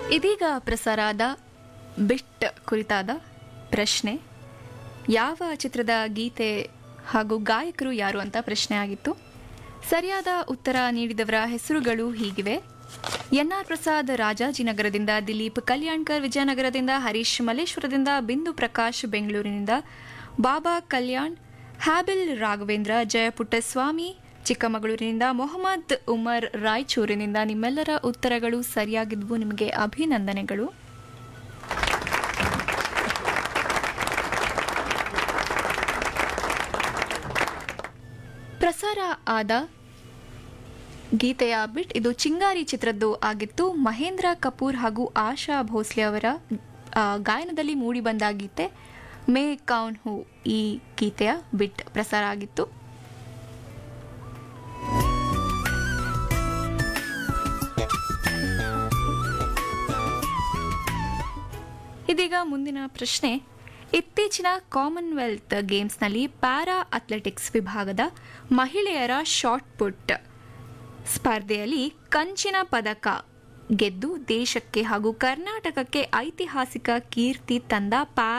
ಇದೀಗ ಪ್ರಸಾರಾದ ಬಿಟ್ ಕುರಿತಾದ ಪ್ರಶ್ನೆ ಯಾವ ಚಿತ್ರದ ಗೀತೆ ಹಾಗೂ ಗಾಯಕರು ಯಾರು ಅಂತ ಪ್ರಶ್ನೆ ಆಗಿತ್ತು ಸರಿಯಾದ ಉತ್ತರ ನೀಡಿದವರ ಹೆಸರುಗಳು ಹೀಗಿವೆ ಎನ್ ಆರ್ ಪ್ರಸಾದ್ ರಾಜಾಜಿನಗರದಿಂದ ದಿಲೀಪ್ ಕಲ್ಯಾಣ್ಕರ್ ವಿಜಯನಗರದಿಂದ ಹರೀಶ್ ಮಲ್ಲೇಶ್ವರದಿಂದ ಬಿಂದು ಪ್ರಕಾಶ್ ಬೆಂಗಳೂರಿನಿಂದ ಬಾಬಾ ಕಲ್ಯಾಣ್ ಹ್ಯಾಬಿಲ್ ರಾಘವೇಂದ್ರ ಜಯಪುಟ್ಟಸ್ವಾಮಿ ಚಿಕ್ಕಮಗಳೂರಿನಿಂದ ಮೊಹಮ್ಮದ್ ಉಮರ್ ರಾಯಚೂರಿನಿಂದ ನಿಮ್ಮೆಲ್ಲರ ಉತ್ತರಗಳು ಸರಿಯಾಗಿದ್ವು ನಿಮಗೆ ಅಭಿನಂದನೆಗಳು ಪ್ರಸಾರ ಆದ ಗೀತೆಯ ಬಿಟ್ ಇದು ಚಿಂಗಾರಿ ಚಿತ್ರದ್ದು ಆಗಿತ್ತು ಮಹೇಂದ್ರ ಕಪೂರ್ ಹಾಗೂ ಆಶಾ ಭೋಸ್ಲೆ ಅವರ ಆ, ಗಾಯನದಲ್ಲಿ ಮೂಡಿ ಬಂದ ಗೀತೆ ಮೇ ಕೌನ್ ಹೂ ಈ ಗೀತೆಯ ಬಿಟ್ ಪ್ರಸಾರ ಆಗಿತ್ತು ಇದೀಗ ಮುಂದಿನ ಪ್ರಶ್ನೆ ಇತ್ತೀಚಿನ ಕಾಮನ್ವೆಲ್ತ್ ಗೇಮ್ಸ್ನಲ್ಲಿ ಪ್ಯಾರಾ ಅಥ್ಲೆಟಿಕ್ಸ್ ವಿಭಾಗದ ಮಹಿಳೆಯರ ಶಾರ್ಟ್ ಪುಟ್ ಸ್ಪರ್ಧೆಯಲ್ಲಿ ಕಂಚಿನ ಪದಕ ಗೆದ್ದು ದೇಶಕ್ಕೆ ಹಾಗೂ ಕರ್ನಾಟಕಕ್ಕೆ ಐತಿಹಾಸಿಕ ಕೀರ್ತಿ ತಂದ